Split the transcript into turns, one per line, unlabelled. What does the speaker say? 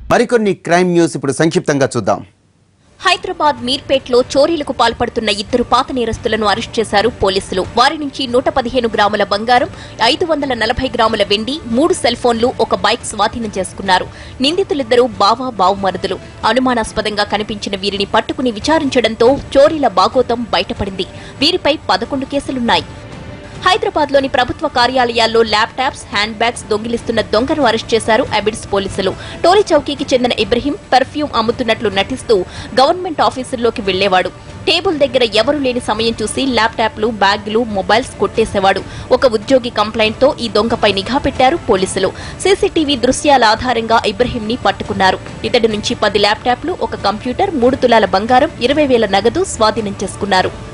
మరికొన్ని crime news ఇప్పుడు సంక్షిప్తంగా చూద్దాం
హైదరాబాద్ మీర్పేట్లో చోరీలకు పాల్పడుతున్న ఇద్దరు పాత నేరస్తులను అరెస్ట్ చేశారు పోలీసులు వారి నుంచి నూట పదిహేను గ్రాముల బంగారం ఐదు వందల నలభై గ్రాముల వెండి మూడు సెల్ ఫోన్లు ఒక బైక్ స్వాధీనం చేసుకున్నారు నిందితులిద్దరూ బావా బావుమరుదులు అనుమానాస్పదంగా కనిపించిన వీరిని పట్టుకుని విచారించడంతో చోరీల బాగోతం బయటపడింది వీరిపై పదకొండు కేసులున్నాయి హైదరాబాద్ లోని ప్రభుత్వ కార్యాలయాల్లో ల్యాప్టాప్స్ హ్యాండ్ బ్యాగ్స్ దొంగిలిస్తున్న దొంగను అరెస్ట్ చేశారు అబిడ్స్ పోలీసులు టోలీ చౌకీకి చెందిన ఇబ్రహీం పర్ఫ్యూమ్ అమ్ముతున్నట్లు నటిస్తూ గవర్నమెంట్ ఆఫీసుల్లోకి వెళ్లేవాడు టేబుల్ దగ్గర ఎవరూ లేని సమయం చూసి ల్యాప్టాప్లు బ్యాగులు మొబైల్స్ కొట్టేసేవాడు ఒక ఉద్యోగి కంప్లైంట్ తో ఈ దొంగపై నిఘా పెట్టారు పోలీసులు సీసీటీవీ దృశ్యాల ఆధారంగా ఇబ్రహీం ని పట్టుకున్నారు ఇతడి నుంచి పది ల్యాప్టాప్లు ఒక కంప్యూటర్ మూడు తులాల బంగారం ఇరవై వేల నగదు స్వాధీనం చేసుకున్నారు